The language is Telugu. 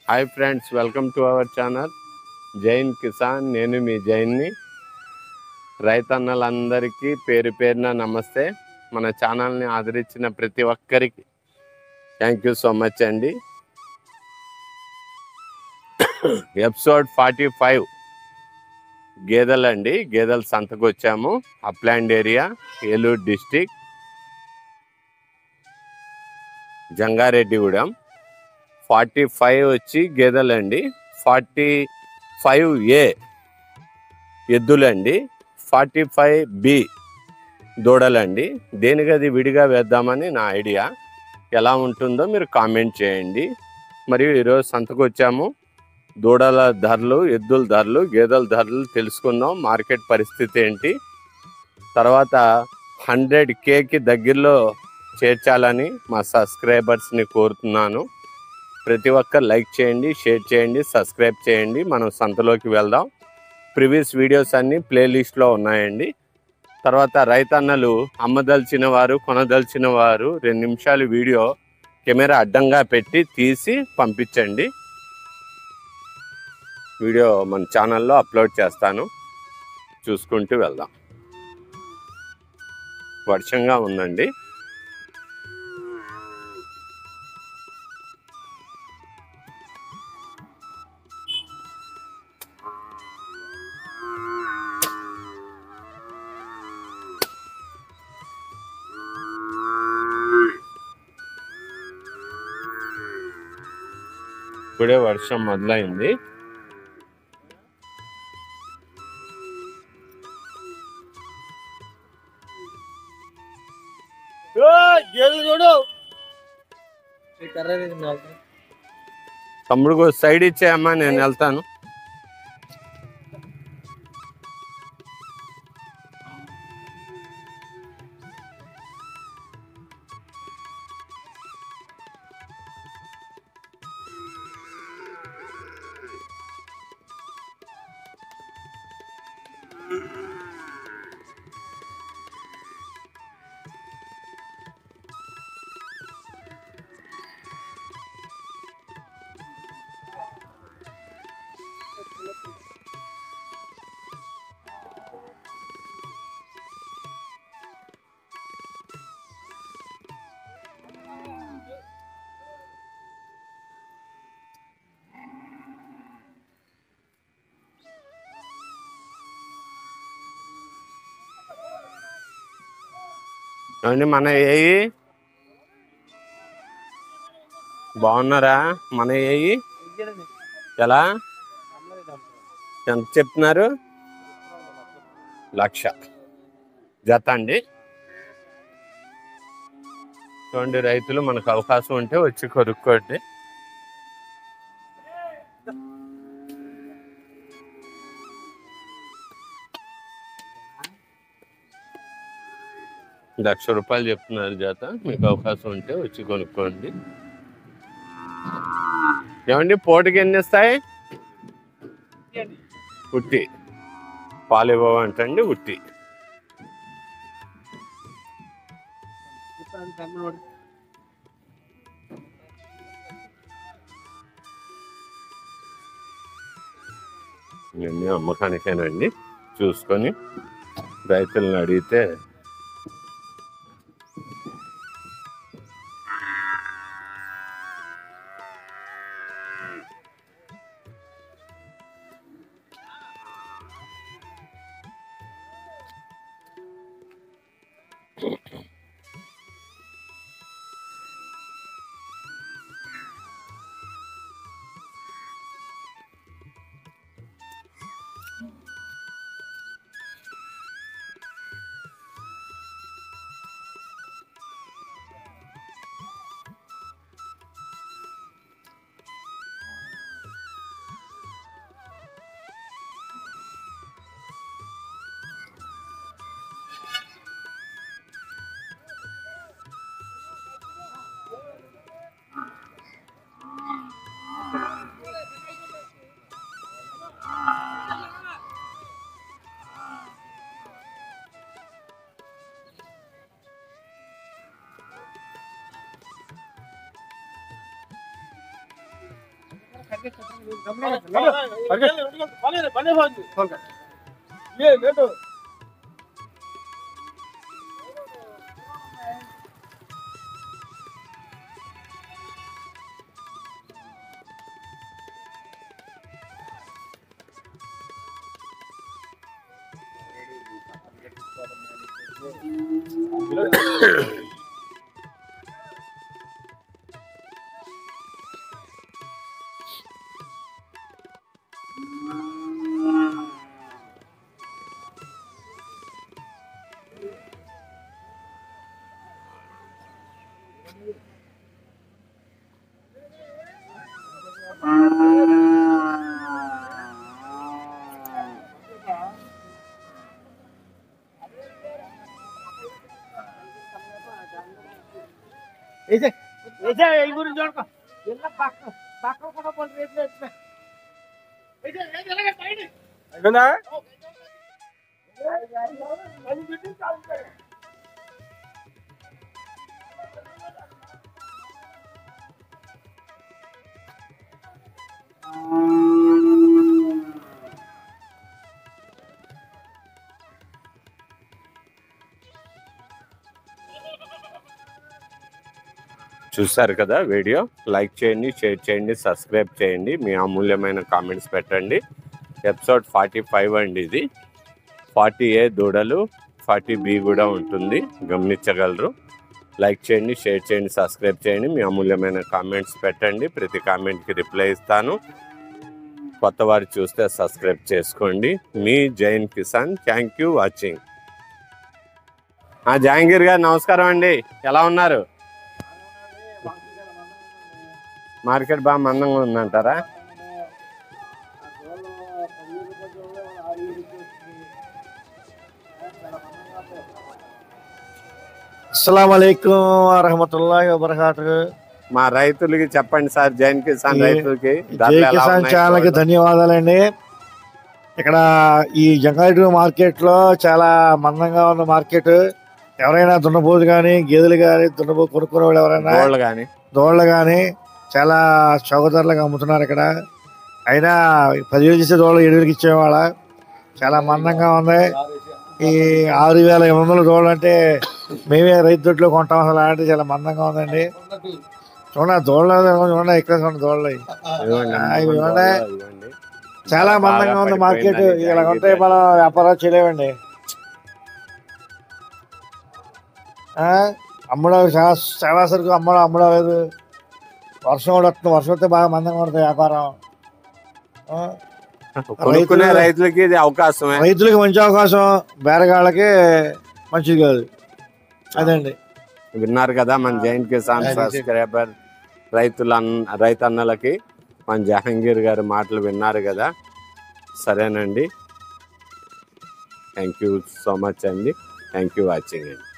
Hi friends welcome to our channel Jain Kisan నేను మీ జైన్ని రైతన్నలందరికీ పేరు పేరున నమస్తే మన ఛానల్ని ఆదరించిన ప్రతి ఒక్కరికి థ్యాంక్ యూ సో మచ్ అండి ఎపిసోడ్ ఫార్టీ ఫైవ్ గేదెలండి గేదెల సంతకు వచ్చాము upland area Eluru district Jangareddygudem forty five వచ్చి గేదెలండి ఫార్టీ ఫైవ్ ఏ ఎద్దులండి ఫార్టీ ఫైవ్ బి దూడలండి దేనికది విడిగా వేద్దామని నా ఐడియా ఎలా ఉంటుందో మీరు కామెంట్ చేయండి మరియు ఈరోజు సంతకు వచ్చాము దూడల ధరలు ఎద్దుల ధరలు గేదెల ధరలు తెలుసుకుందాం మార్కెట్ పరిస్థితి ఏంటి తర్వాత హండ్రెడ్ కేకి దగ్గరలో చేర్చాలని మా సబ్స్క్రైబర్స్ని కోరుతున్నాను ప్రతి ఒక్కరు లైక్ చేయండి షేర్ చేయండి సబ్స్క్రైబ్ చేయండి మనం సంతలోకి వెళ్దాం ప్రీవియస్ వీడియోస్ అన్నీ ప్లేలిస్ట్లో ఉన్నాయండి తర్వాత రైతన్నలు అమ్మదలిచిన వారు కొనదలిచిన వారు రెండు నిమిషాలు వీడియో కెమెరా అడ్డంగా పెట్టి తీసి పంపించండి వీడియో మన ఛానల్లో అప్లోడ్ చేస్తాను చూసుకుంటూ వెళ్దాం వర్షంగా ఉందండి ఇప్పుడే వర్షం మొదలైంది తమ్ముడు సైడ్ ఇచ్చేయమ్మా నేను వెళ్తాను ఏమండి మన ఏయి బాగున్నారా మన ఏయి ఎలా ఎంత చెప్తున్నారు లక్ష జత అండి చూడండి రైతులు మనకు అవకాశం ఉంటే వచ్చి కొనుక్కోండి లక్ష రూపాయలు చెప్తున్నారు జత మీకు అవకాశం ఉంటే వచ్చి కొనుక్కోండి ఏమండి పూటకి ఎన్ని ఇస్తాయి ఉట్టి పాలు ఇవ్వమంటండి ఉట్టి ఇవన్నీ అమ్మకానికేనండి చూసుకొని రైతులను అడిగితే అయిపోయిందా చూసారు కదా వీడియో లైక్ చేయండి షేర్ చేయండి సబ్స్క్రైబ్ చేయండి మీ అమూల్యమైన కామెంట్స్ పెట్టండి ఎపిసోడ్ ఫార్టీ ఫైవ్ అండి ఇది ఫార్టీ ఏ దూడలు ఫార్టీ బి కూడా ఉంటుంది గమనించగలరు లైక్ చేయండి షేర్ చేయండి సబ్స్క్రైబ్ చేయండి మీ అమూల్యమైన కామెంట్స్ పెట్టండి ప్రతి కామెంట్కి రిప్లై ఇస్తాను కొత్త వారు చూస్తే సబ్స్క్రైబ్ చేసుకోండి మీ Jain Kisan thank you watching Jahangir గారు నమస్కారం అండి ఎలా ఉన్నారు మార్కెట్ బాగా మందంగా ఉందంటారా అస్సలం అయికం వరహమతుల్లాహి వబర్కాతు మా రైతులకి చెప్పండి సార్ జైన్ కిసాన్ జై- రైతులకి జై ధరలు ఎలా కిసాన్ ఉన్నాయి? ఛానల్ కి ధన్యవాదాలండి ఇక్కడ ఈ జంగారెడ్డి మార్కెట్ లో చాలా మందంగా ఉన్న మార్కెట్ ఎవరైనా దున్నపోతు కానీ గేదెలు కానీ దున్నపో కొనుక్కునే వాళ్ళు ఎవరైనా గోళ్ళు గాని దోళ్ళు కానీ చాలా చౌక ధరలకు అమ్ముతున్నారు ఇక్కడ అయినా పదివేలు ఇచ్చే దోళ్ళు ఏడు వేలకి ఇచ్చేవాళ్ళ చాలా మందంగా ఉంది ఈ ఆరు వేల ఎనిమిది వందల దోళ్ళు అంటే మేమే రైతు దొడ్లో కొంటాం అసలు అంటే చాలా మందంగా ఉందండి చూడండి దోళ్ళ చూడండి ఎక్కువ చూడండి దోళ్ళు ఇదిగోండి, ఆ, మూడు ఇదిగోండి. గోళ్ళు ఇదిగోండి. చాలా మందంగా ఉంది మార్కెట్ ఇలా ఉంటే మనం వ్యాపారాలు చేయలేమండి ఆ, అమ్మడం చాలా చాలా సరుకు అమ్మడం అమ్మడం లేదు వర్షం కూడా వస్తుంది వర్షం వస్తే బాగా మందంగా ఉంటుంది వ్యాపారం ఆ, కొనుక్కునే రైతులు- రైతులకి ఇది అవకాశమే రైతులకి మంచి అవకాశం బేరగాళ్ళకి మంచిది కాదు అదండి విన్నారు కదా మన జైన్ కిసాన్ అది సబ్స్క్రైబర్ రైతుల అన్న- రైతన్నలకి మన జహాంగీర్ గారి మాటలు విన్నారు కదా సరేనండి థ్యాంక్ యూ సో మచ్ అండి థ్యాంక్ యూ వాచింగ్ అండి